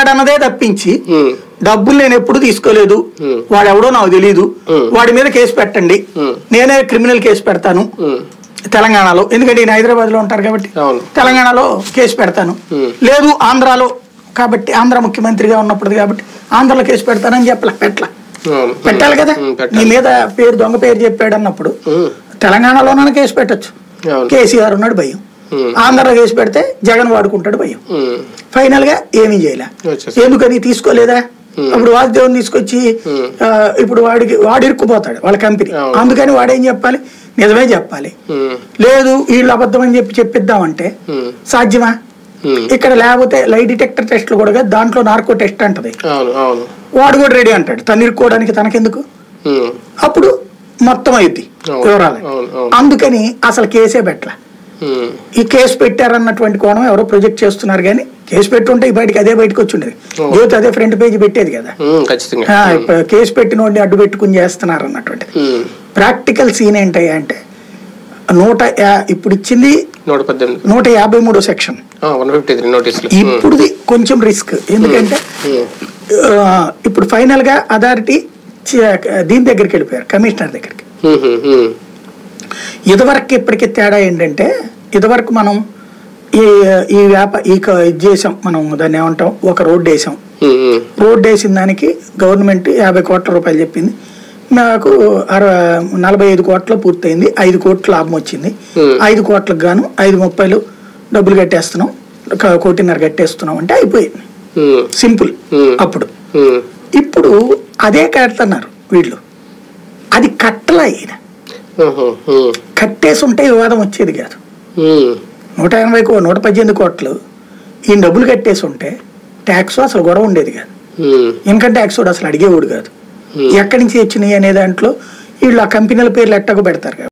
పెట్టాడన్నదే తప్పించి ఉమ్, డబ్బులు నేను ఎప్పుడు తీసుకోలేదు Hmm. వాడెవడో నాకు తెలియదు Hmm. వాడి మీద కేసు పెట్టండి Hmm. నేనే క్రిమినల్ కేసు పెడతాను ఉమ్, తెలంగాణలో ఎందుకంటే ఈయన హైదరాబాద్ లో ఉంటారు కాబట్టి అవును తెలంగాణలో కేసు పెడతాను Hmm. లేదు ఆంధ్రాలో కాబట్టి ఆంధ్ర ముఖ్యమంత్రిగా ఉన్నప్పుడు కాబట్టి ఆంధ్రలో కేసు పెడతానని చెప్పలే పెట్టలా అవును పెట్టాలి కదా ఉమ్, నీ పెట్టాలి మీద పేరు దొంగ పేరు చెప్పాడు అన్నప్పుడు ఉమ్, తెలంగాణలోనే కేసు పెట్టొచ్చు అవును కేసీఆర్ ఉన్నాడు భయం ఉమ్, ఆంధ్రలో కేసు పెడితే జగన్ వాడుకుంటాడు భయం ఉమ్, ఫైనల్ గా ఏమీ చేయలే వచ్చేసి. ఎందుకని తీసుకోలేదా Hmm. అప్పుడు వాసుదేవన్ తీసుకొచ్చి Hmm. ఆ, ఇప్పుడు వాడికి వాడు ఇరుక్కుపోతాడు వాళ్ళ కంపెనీ అవును. అందుకని వాడేం చెప్పాలి నిజమే చెప్పాలి ఉమ్, లేదు వీళ్ళు అబద్ధం అని చెప్పి చెప్పిద్దామంటే ఉమ్, సాధ్యమా ఉమ్, ఇక్కడ లేకపోతే లై డిటెక్టర్ టెస్ట్లు కూడా కాదు, దాంట్లో నార్కో టెస్ట్ అంటది అవును అవును వాడు కూడా రెడీ అంటాడు తను ఇరుక్కోవడానికి తనకెందుకు ఉమ్, అప్పుడు మొత్తం అయింది అవును. వివరాలు అవును, అవును. అందుకని అసలు కేసే పెట్టలే ఉమ్, ఈ కేసు పెట్టారన్నటువంటి కోణం ఎవరో ప్రొజెక్ట్ చేస్తున్నారు కానీ కేసు పెట్టుంటే ఈ బయటికి అదే బయటకు వచ్చి ఉండేది అవును. జ్యోతి అదే ఫ్రంట్ పేజ్ పెట్టేది కదా ఉమ్, ఖచ్చితంగా ఆ, ఇప్పుడు కేసు పెట్టిన వాడిని అడ్డు పెట్టుకుని చేస్తున్నారు అన్నటువంటిది ఉమ్, ప్రాక్టికల్ సీన్ ఏంటయ్యా అంటే నూట యా- ఇప్పుడు ఇచ్చింది నూట పద్దెనిమిది నూట యాభై మూడో సెక్షన్ వన్ ఫిఫ్టీ త్రీ నోటీసులు ఉమ్, ఇప్పుడుది కొంచెం రిస్క్ ఎందుకంటే ఉమ్, ఆ, ఇప్పుడు ఫైనల్ గా అథారిటీ దీని దగ్గరికి వెళ్ళిపోయారు కమిషనర్ దగ్గరికి ఉమ్, ఉమ్, ఉమ్, ఇదివరకు ఇప్పటికి తేడా ఏంటంటే ఇదివరకు మనం ఈ ఈ వ్యాప ఈ క- ఇది చేసాం మనం దాన్ని ఏమంటాం ఒక రోడ్డు వేసాం ఉమ్, ఉమ్, రోడ్డు వేసిన దానికి గవర్నమెంట్ యాభై కోట్ల రూపాయలు చెప్పింది నాకు అరవై నలభై ఐదు కోట్ల పూర్తయింది ఐదు కోట్ల లాభం వచ్చింది Hmm. ఐదు కోట్లకు గాను ఐదు ముప్పైలు డబ్బులు కట్టేస్తున్నాం ఒక కోటిన్నర కట్టేస్తున్నాం అంటే అయిపోయింది ఉమ్, సింపుల్ Hmm. అప్పుడు ఉమ్, ఇప్పుడు అదే కడుతున్నారు వీళ్ళు అది కట్టలా ఈయన ఉహు, ఉమ్, కట్టేసి ఉంటే వివాదం వచ్చేది కాదు ఉమ్, నూట ఎనభై కో నూట పద్దెనిమిది కోట్లు ఈ డబ్బులు కట్టేసి ఉంటే ట్యాక్స్ అసలు గొడవ ఉండేది కాదు ఉమ్, ఇన్కమ్ ట్యాక్స్ కూడా అసలు అడిగేవాడు కాదు Hmm. ఎక్కడి నుంచి వచ్చినాయి అనే దాంట్లో వీళ్ళు ఆ కంపెనీల పేర్లు ఎట్టకు పెడతారు కదా